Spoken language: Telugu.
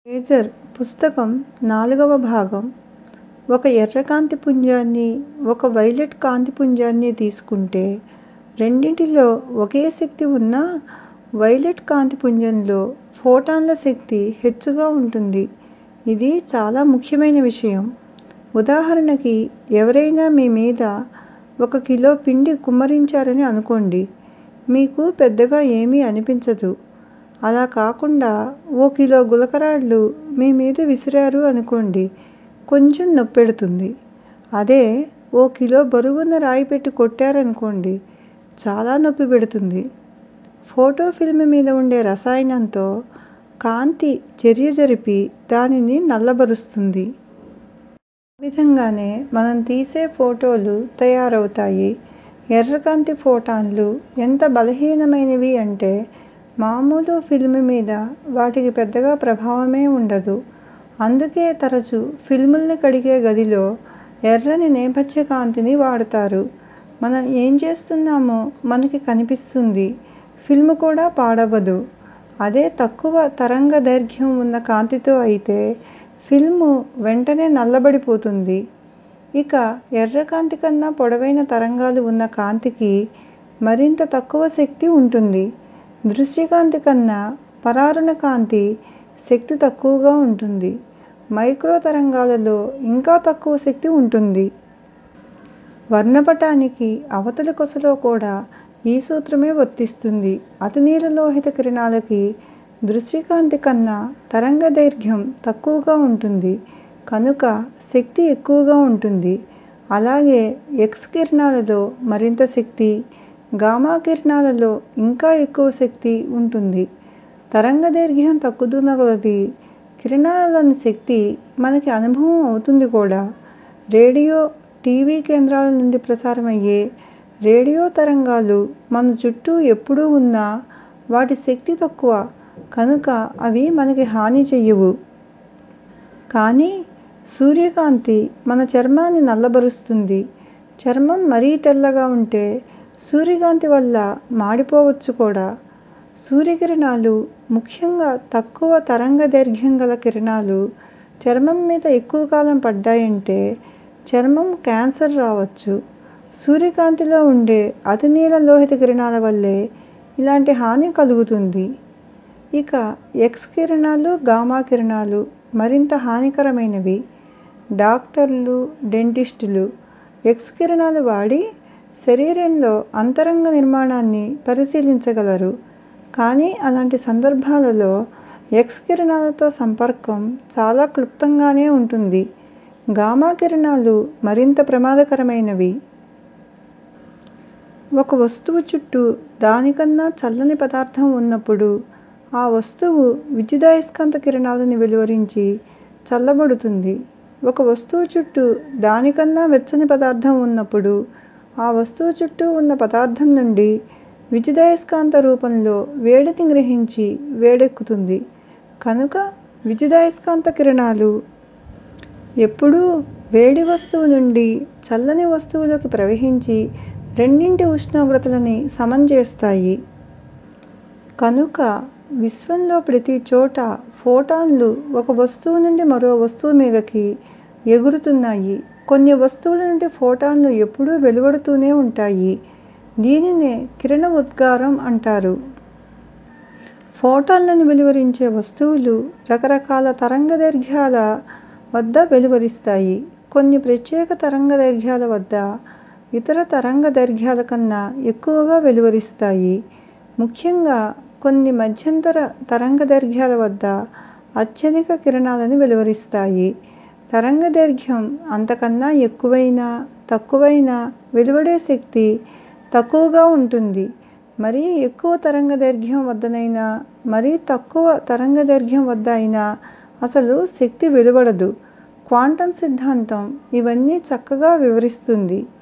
లేజర్ పుస్తకం నాలుగవ భాగం ఒక ఎర్ర కాంతి పుంజాన్ని ఒక వైలెట్ కాంతి పుంజాన్ని తీసుకుంటే రెండింటిలో ఒకే శక్తి ఉన్నా వైలెట్ కాంతి పుంజంలో ఫోటాన్ల శక్తి హెచ్చుగా ఉంటుంది ఇది చాలా ముఖ్యమైన విషయం ఉదాహరణకి ఎవరైనా మీ మీద ఒక కిలో పిండి కుమ్మరించారని అనుకోండి మీకు పెద్దగా ఏమీ అనిపించదు అలా కాకుండా ఓ కిలో గులకరాళ్ళు మీ మీద విసిరారు అనుకోండి కొంచెం నొప్పెడుతుంది అదే ఓ కిలో బరువున్న రాయి పెట్టి కొట్టారనుకోండి చాలా నొప్పి పెడుతుంది ఫోటో ఫిల్మ్ మీద ఉండే రసాయనంతో కాంతి చర్య జరిపి దానిని నల్లబరుస్తుంది ఆ విధంగానే మనం తీసే ఫోటోలు తయారవుతాయి ఎర్రకాంతి ఫోటాన్లు ఎంత బలహీనమైనవి అంటే మామూలు ఫిల్మ్ మీద వాటికి పెద్దగా ప్రభావమే ఉండదు అందుకే తరచూ ఫిల్ముల్ని కడిగే గదిలో ఎర్రని నేపథ్య కాంతిని వాడతారు మనం ఏం చేస్తున్నామో మనకి కనిపిస్తుంది ఫిల్మ్ కూడా పాడవదు అదే తక్కువ తరంగదైర్ఘ్యం ఉన్న కాంతితో అయితే ఫిల్మ్ వెంటనే నల్లబడిపోతుంది ఇక ఎర్రకాంతి కన్నా పొడవైన తరంగాలు ఉన్న కాంతికి మరింత తక్కువ శక్తి ఉంటుంది దృశ్యకాంతి కన్నా పరారుణ కాంతి శక్తి తక్కువగా ఉంటుంది మైక్రో తరంగాలలో ఇంకా తక్కువ శక్తి ఉంటుంది వర్ణపటానికి అవతలి కొసలో కూడా ఈ సూత్రమే వర్తిస్తుంది అతినీలలోహిత కిరణాలకి దృశ్యకాంతి కన్నా తరంగదైర్ఘ్యం తక్కువగా ఉంటుంది కనుక శక్తి ఎక్కువగా ఉంటుంది అలాగే ఎక్స్ కిరణాలలో మరింత శక్తి గామా కిరణాలలో ఇంకా ఎక్కువ శక్తి ఉంటుంది తరంగదైర్ఘ్యం తగ్గుతున్న కొలదీ కిరణాలలోని శక్తి మనకి అనుభవం అవుతుంది కూడా రేడియో టీవీ కేంద్రాల నుండి ప్రసారమయ్యే రేడియో తరంగాలు మన చుట్టూ ఎప్పుడూ ఉన్నా వాటి శక్తి తక్కువ కనుక అవి మనకి హాని చెయ్యవు కానీ సూర్యకాంతి మన చర్మాన్ని నల్లబరుస్తుంది చర్మం మరీ తెల్లగా ఉంటే సూర్యకాంతి వల్ల మాడిపోవచ్చు కూడా సూర్యకిరణాలు ముఖ్యంగా తక్కువ తరంగదైర్ఘ్యం గల కిరణాలు చర్మం మీద ఎక్కువ కాలం పడ్డాయంటే చర్మం క్యాన్సర్ రావచ్చు సూర్యకాంతిలో ఉండే అతినీలలోహిత కిరణాల వల్లే ఇలాంటి హాని కలుగుతుంది ఇక ఎక్స్ కిరణాలు గామా కిరణాలు మరింత హానికరమైనవి డాక్టర్లు డెంటిస్టులు ఎక్స్ కిరణాలు వాడి శరీరంలో అంతరంగ నిర్మాణాన్ని పరిశీలించగలరు కానీ అలాంటి సందర్భాలలో ఎక్స్ కిరణాలతో సంపర్కం చాలా క్లుప్తంగానే ఉంటుంది గామా కిరణాలు మరింత ప్రమాదకరమైనవి ఒక వస్తువు చుట్టూ దానికన్నా చల్లని పదార్థం ఉన్నప్పుడు ఆ వస్తువు విద్యుదయస్కాంత కిరణాలని వెలువరించి చల్లబడుతుంది ఒక వస్తువు చుట్టూ దానికన్నా వెచ్చని పదార్థం ఉన్నప్పుడు ఆ వస్తువు చుట్టూ ఉన్న పదార్థం నుండి విద్యుదయస్కాంత రూపంలో వేడిని గ్రహించి వేడెక్కుతుంది కనుక విద్యుదయస్కాంత కిరణాలు ఎప్పుడూ వేడి వస్తువు నుండి చల్లని వస్తువులోకి ప్రవహించి రెండింటి ఉష్ణోగ్రతలని సమం చేస్తాయి కనుక విశ్వంలో ప్రతి చోటా ఫోటాన్లు ఒక వస్తువు నుండి మరో వస్తువు మీదకి ఎగురుతున్నాయి కొన్ని వస్తువుల నుండి ఫోటాన్లు ఎప్పుడూ వెలువడుతూనే ఉంటాయి దీనినే కిరణ ఉద్గారం అంటారు ఫోటాన్లను వెలువరించే వస్తువులు రకరకాల తరంగదైర్ఘ్యాల వద్ద వెలువరిస్తాయి కొన్ని ప్రత్యేక తరంగదైర్ఘ్యాల వద్ద ఇతర తరంగదైర్ఘ్యాల కన్నా ఎక్కువగా వెలువరిస్తాయి ముఖ్యంగా కొన్ని మధ్యంతర తరంగదైర్ఘ్యాల వద్ద అత్యధిక కిరణాలని వెలువరిస్తాయి తరంగదైర్ఘ్యం అంతకన్నా ఎక్కువైనా తక్కువైనా వెలువడే శక్తి తక్కువగా ఉంటుంది మరీ ఎక్కువ తరంగదైర్ఘ్యం వద్దనైనా మరీ తక్కువ తరంగదైర్ఘ్యం వద్ద అయినా అసలు శక్తి వెలువడదు క్వాంటం సిద్ధాంతం ఇవన్నీ చక్కగా వివరిస్తుంది